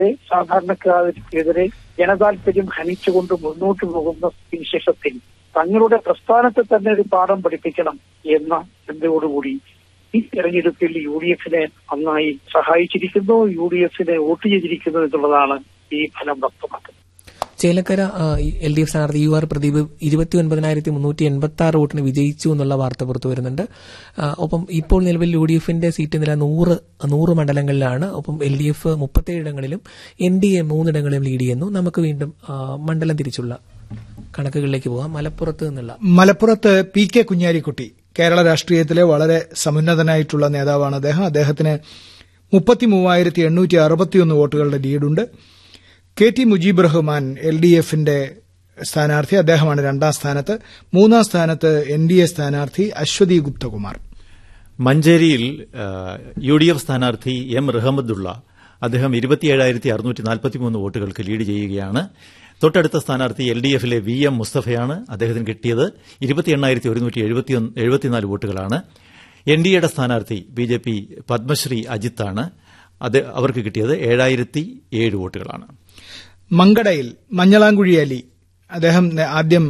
സാധാരണക്കാർക്കെതിരെ ജനതാൽപര്യം ഹനിച്ചുകൊണ്ട് മുന്നോട്ട് പോകുന്ന വിശേഷത്തിൽ തങ്ങളുടെ പ്രസ്ഥാനത്തെ തന്നെ ഒരു പാഠം പഠിപ്പിക്കണം എന്ന ചിന്തയോടുകൂടി ഈ തെരഞ്ഞെടുപ്പിൽ യു ഡി എഫിനെ നന്നായി സഹായിച്ചിരിക്കുന്നു യു ഡി എഫിനെ വോട്ട് ചെയ്തിരിക്കുന്നു എന്നുള്ളതാണ് ഈ ഫലം വ്യക്തമാക്കുന്നത് ചേലക്കര എൽ ഡി എഫ് സ്ഥാനാർത്ഥി യു ആർ പ്രദീപ് ഇരുപത്തി ഒൻപതിനായിരത്തി മുന്നൂറ്റി എൺപത്തി ആറ് വോട്ടിന് വിജയിച്ചു എന്നുള്ള വാർത്ത പുറത്തു വരുന്നുണ്ട് ആ, ഒപ്പം ഇപ്പോൾ നിലവിൽ യു ഡി എഫിന്റെ സീറ്റ് നില നൂറ് നൂറ് മണ്ഡലങ്ങളിലാണ് ഒപ്പം എൽ ഡി എഫ് മുപ്പത്തേഴ് ഇടങ്ങളിലും എൻ ഡി എ മൂന്നിടങ്ങളിലും ലീഡ് ചെയ്യുന്നു നമുക്ക് വീണ്ടും ആ, മണ്ഡലം തിരിച്ചുള്ള കണക്കുകളിലേക്ക് പോകാം മലപ്പുറത്ത് നിന്നുള്ള മലപ്പുറത്ത് പി കെ കുഞ്ഞാലിക്കുട്ടി കേരള രാഷ്ട്രീയത്തിലെ വളരെ സമുന്നതനായിട്ടുള്ള നേതാവാണ് അദ്ദേഹം അദ്ദേഹത്തിന് മുപ്പത്തി മൂവായിരത്തി എണ്ണൂറ്റി അറുപത്തിയൊന്ന് വോട്ടുകളുടെ ലീഡുണ്ട് K T Mujeeb Rahman L D എഫിന്റെ സ്ഥാനാർത്ഥി അദ്ദേഹമാണ് രണ്ടാം സ്ഥാനത്ത് മൂന്നാം സ്ഥാനത്ത് എൻ ഡി എ സ്ഥാനാർത്ഥി അശ്വതി ഗുപ്തകുമാർ മഞ്ചേരിയിൽ ആ, യു ഡി എഫ് സ്ഥാനാർത്ഥി എം റഹമദുള്ള അദ്ദേഹം ഇരുപത്തിയേഴായിരത്തി അറുന്നൂറ്റി നാൽപ്പത്തിമൂന്ന് വോട്ടുകൾക്ക് ലീഡ് ചെയ്യുകയാണ് തൊട്ടടുത്ത സ്ഥാനാർത്ഥി എൽ ഡി എഫിലെ വി എം മുസ്തഫയാണ് അദ്ദേഹത്തിന് കിട്ടിയത് ഇരുപത്തി എണ്ണായിരത്തി ഒരുന്നൂറ്റി എഴുപത്തിനാല് വോട്ടുകളാണ് എൻ ഡി എയുടെ സ്ഥാനാർത്ഥി ബി ജെ പി പത്മശ്രീ അജിത്താണ് അത് അവർക്ക് കിട്ടിയത് ഏഴായിരത്തി ഏഴ് വോട്ടുകളാണ് മങ്കടയിൽ മഞ്ഞളാംകുഴി അലി അദ്ദേഹം നേ- ആദ്യം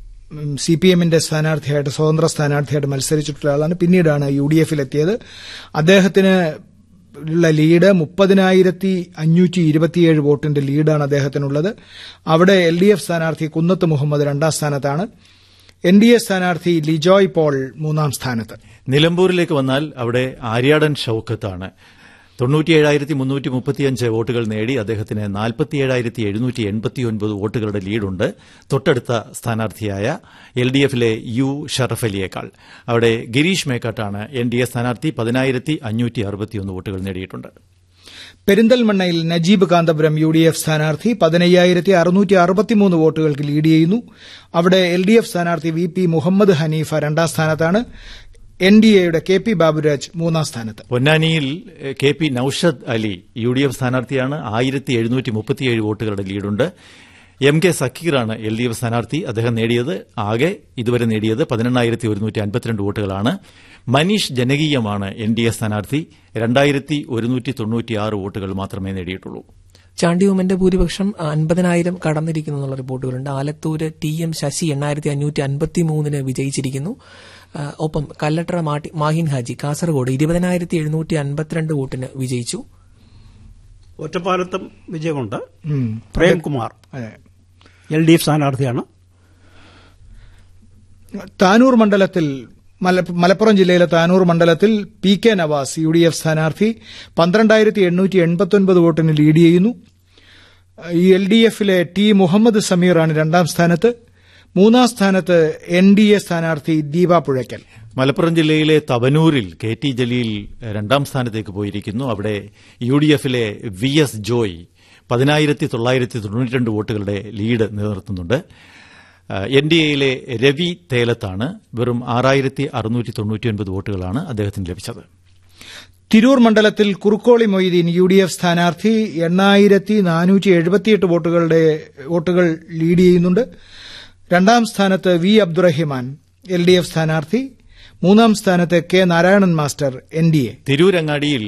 സി പി എമ്മിന്റെ സ്ഥാനാർത്ഥിയായിട്ട് സ്വതന്ത്ര സ്ഥാനാർത്ഥിയായിട്ട് മത്സരിച്ചിട്ടുള്ള ആളാണ് പിന്നീടാണ് യു ഡി എഫിലെത്തിയത് അദ്ദേഹത്തിന് ഉള്ള ലീഡ് മുപ്പതിനായിരത്തി അഞ്ഞൂറ്റി ഇരുപത്തിയേഴ് വോട്ടിന്റെ ലീഡാണ് അദ്ദേഹത്തിനുള്ളത് അവിടെ എൽ ഡി എഫ് സ്ഥാനാർത്ഥി കുന്നത്ത് മുഹമ്മദ് രണ്ടാം സ്ഥാനത്താണ് എൻ ഡി എ സ്ഥാനാർത്ഥി ലിജോയ് പോൾ മൂന്നാം സ്ഥാനത്ത് നിലമ്പൂരിലേക്ക് വന്നാൽ അവിടെ ആര്യാടൻ ഷൌക്കത്താണ് തൊണ്ണൂറ്റിയേഴായിരത്തി മുന്നൂറ്റി മുപ്പത്തിയഞ്ച് വോട്ടുകൾ നേടി അദ്ദേഹത്തിന് നാൽപ്പത്തിയേഴായിരത്തി എഴുന്നൂറ്റി എൺപത്തിയൊൻപത് വോട്ടുകളുടെ ലീഡുണ്ട് തൊട്ടടുത്ത സ്ഥാനാർത്ഥിയായ എൽ ഡി എഫിലെ യു ഷറഫ് അലിയേക്കാൾ അവിടെ ഗിരീഷ് മേക്കാട്ടാണ് എൻ ഡി എ സ്ഥാനാർത്ഥി പതിനായിരത്തി അഞ്ഞൂറ്റി അറുപത്തിയൊന്ന് വോട്ടുകൾ നേടിയിട്ടുണ്ട് പെരിന്തൽമണ്ണയിൽ Najeeb Kanthapuram U D F സ്ഥാനാർത്ഥി പതിനയ്യായിരത്തി അറുന്നൂറ്റി അറുപത്തിമൂന്ന് വോട്ടുകൾക്ക് ലീഡ് ചെയ്യുന്നു അവിടെ എൽ ഡി എഫ് സ്ഥാനാർത്ഥി വി പി മുഹമ്മദ് ഹനീഫ രണ്ടാം സ്ഥാനത്താണ് എൻ ഡി എയുടെ കെ പി ബാബുരാജ് മൂന്നാം സ്ഥാനത്ത് പൊന്നാനിയിൽ എഹ്, K P Noushad Ali U D F സ്ഥാനാർത്ഥിയാണ് ആയിരത്തി എഴുന്നൂറ്റി മുപ്പത്തിയേഴ് വോട്ടുകളുടെ ലീഡുണ്ട് എം കെ സക്കീറാണ് എൽ ഡി എഫ് സ്ഥാനാർത്ഥി അദ്ദേഹം നേടിയത് ആകെ ഇതുവരെ നേടിയത് പതിനെണ്ണായിരത്തി ഒരുന്നൂറ്റി അൻപത്തിരണ്ട് വോട്ടുകളാണ് മനീഷ് ജനകീയമാണ് എൻ ഡി എ സ്ഥാനാർത്ഥി രണ്ടായിരത്തി ഒരുന്നൂറ്റി തൊണ്ണൂറ്റിയാറ് വോട്ടുകൾ മാത്രമേ നേടിയിട്ടുള്ളൂ ചാണ്ടിയോമന്റെ ഭൂരിപക്ഷം അൻപതിനായിരം കടന്നിരിക്കുന്നു എന്നുള്ള റിപ്പോർട്ടുകളുണ്ട് ആലത്തൂര് ടി എം ശശി എണ്ണായിരത്തി അഞ്ഞൂറ്റി അൻപത്തി മൂന്നിന് വിജയിച്ചിരിക്കുന്നു ആ, ഒപ്പം കല്ലട്ര മാട്ടി- മാഹിൻ ഹാജി കാസർഗോഡ് ഇരുപതിനായിരത്തി എഴുന്നൂറ്റി അൻപത്തിരണ്ട് വോട്ടിന് വിജയിച്ചു ഒറ്റപ്പാലത്തും വിജയമുണ്ട് ഉം. പ്രേംകുമാർ അതെ. എൽ ഡി എഫ് സ്ഥാനാർത്ഥിയാണ് താനൂർ മണ്ഡലത്തിൽ മല- മലപ്പുറം ജില്ലയിലെ താനൂർ മണ്ഡലത്തിൽ P K Navas U D F സ്ഥാനാർത്ഥി പന്ത്രണ്ടായിരത്തി എണ്ണൂറ്റി എൺപത്തൊൻപത് വോട്ടിന് ലീഡ് ചെയ്യുന്നു ഈ എൽ ഡി എഫിലെ ടി മുഹമ്മദ് സമീറാണ് രണ്ടാം സ്ഥാനത്ത് മൂന്നാം സ്ഥാനത്ത് എൻ ഡി എ സ്ഥാനാർത്ഥി ദീപ പുഴയ്ക്കൽ മലപ്പുറം ജില്ലയിലെ തവനൂരിൽ കെ ടി ജലീൽ രണ്ടാം സ്ഥാനത്തേക്ക് പോയിരിക്കുന്നു അവിടെ യു ഡി എഫിലെ വി എസ് ജോയ് പതിനായിരത്തി തൊള്ളായിരത്തി തൊണ്ണൂറ്റിരണ്ട് വോട്ടുകളുടെ ലീഡ് നിലനിർത്തുന്നുണ്ട് എൻ ഡി എയിലെ രവി തേലത്താണ് വെറും ആറായിരത്തി അറുന്നൂറ്റി തൊണ്ണൂറ്റിയൊൻപത് വോട്ടുകളാണ് അദ്ദേഹത്തിന് ലഭിച്ചത് തിരൂർ മണ്ഡലത്തിൽ Kurukkoli Moideen U D F സ്ഥാനാർത്ഥി എണ്ണായിരത്തി നാനൂറ്റി എഴുപത്തിയെട്ട് വോട്ടുകളുടെ വോട്ടുകൾ ലീഡ് ചെയ്യുന്നുണ്ട് രണ്ടാം സ്ഥാനത്ത് V Abdurahiman L D F സ്ഥാനാർത്ഥി മൂന്നാം സ്ഥാനത്ത് K Narayanan master N D A തിരൂരങ്ങാടിയിൽ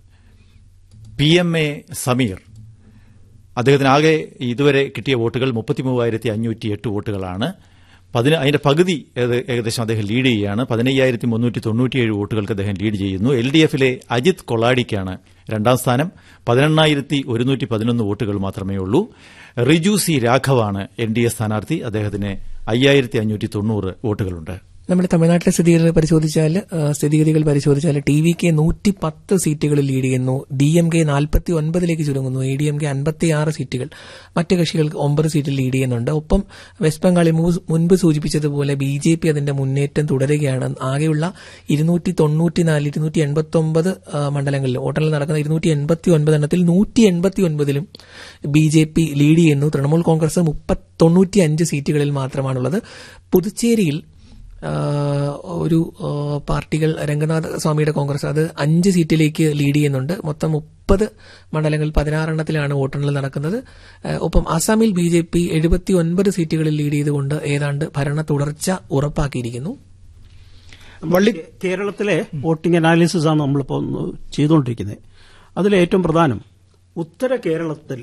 പി എം എ സമീർ അദ്ദേഹത്തിന് ആകെ ഇതുവരെ കിട്ടിയ വോട്ടുകൾ മുപ്പത്തിമൂവായിരത്തി അഞ്ഞൂറ്റി എട്ട് വോട്ടുകളാണ് പതിന അതിന്റെ പകുതി ഏത് ഏകദേശം അദ്ദേഹം ലീഡ് ചെയ്യുകയാണ് പതിനയ്യായിരത്തി മുന്നൂറ്റി തൊണ്ണൂറ്റിയേഴ് വോട്ടുകൾക്ക് അദ്ദേഹം ലീഡ് ചെയ്യുന്നു എൽ ഡി എഫിലെ അജിത് കൊളാഡിക്കാണ് രണ്ടാം സ്ഥാനം പതിനെണ്ണായിരത്തി ഒരുന്നൂറ്റി പതിനൊന്ന് വോട്ടുകൾ മാത്രമേ ഉള്ളൂ റിജു സി രാഘവാണ് എൻ ഡി എ സ്ഥാനാർത്ഥി അദ്ദേഹത്തിന് അയ്യായിരത്തി അഞ്ഞൂറ്റി തൊണ്ണൂറ് വോട്ടുകളുണ്ട് നമ്മുടെ തമിഴ്നാട്ടിലെ സ്ഥിതിഗതികൾ പരിശോധിച്ചാൽ ആ, സ്ഥിതിഗതികൾ പരിശോധിച്ചാൽ ടി വി കെ നൂറ്റി പത്ത് സീറ്റുകളിൽ ലീഡ് ചെയ്യുന്നു ഡി എം കെ നാൽപ്പത്തി ഒൻപതിലേക്ക് ചുരുങ്ങുന്നു എ ഡി എം കെ അൻപത്തി ആറ് സീറ്റുകൾ മറ്റ് കക്ഷികൾക്ക് ഒമ്പത് സീറ്റിൽ ലീഡ് ചെയ്യുന്നുണ്ട് ഒപ്പം വെസ്റ്റ് ബംഗാളിൽ മു- മുൻപ് സൂചിപ്പിച്ചതുപോലെ ബി ജെ പി അതിന്റെ മുന്നേറ്റം തുടരുകയാണ് ആകെയുള്ള ഇരുന്നൂറ്റി തൊണ്ണൂറ്റിനാല് ഇരുന്നൂറ്റി എൺപത്തി ഒമ്പത് മണ്ഡലങ്ങളിൽ വോട്ടെണ്ണൽ നടക്കുന്ന ഇരുന്നൂറ്റി എൺപത്തി ഒൻപത് എണ്ണത്തിൽ നൂറ്റി എൺപത്തി ഒൻപതിലും ബി ജെ പി ലീഡ് ചെയ്യുന്നു തൃണമൂൽ കോൺഗ്രസ് മുപ്പത്തി തൊണ്ണൂറ്റി അഞ്ച് സീറ്റുകളിൽ മാത്രമാണുള്ളത് പുതുച്ചേരിയിൽ ആ, ഒരു ആ, പാർട്ടികൾ രംഗനാഥ സ്വാമിയുടെ കോൺഗ്രസ് അത് അഞ്ച് സീറ്റിലേക്ക് ലീഡ് ചെയ്യുന്നുണ്ട് മൊത്തം മുപ്പത് മണ്ഡലങ്ങളിൽ പതിനാറെണ്ണത്തിലാണ് വോട്ടെണ്ണൽ നടക്കുന്നത് ആ, ഒപ്പം അസാമിൽ ബി ജെ പി എഴുപത്തി ഒൻപത് സീറ്റുകളിൽ ലീഡ് ചെയ്തുകൊണ്ട് ഏതാണ്ട് ഭരണ തുടർച്ച ഉറപ്പാക്കിയിരിക്കുന്നു വള്ളി കേരളത്തിലെ വോട്ടിംഗ് അനാലിസിസ് ആണ് നമ്മളിപ്പോൾ ഒന്ന് ചെയ്തുകൊണ്ടിരിക്കുന്നത് അതിൽ ഏറ്റവും പ്രധാനം ഉത്തര കേരളത്തിൽ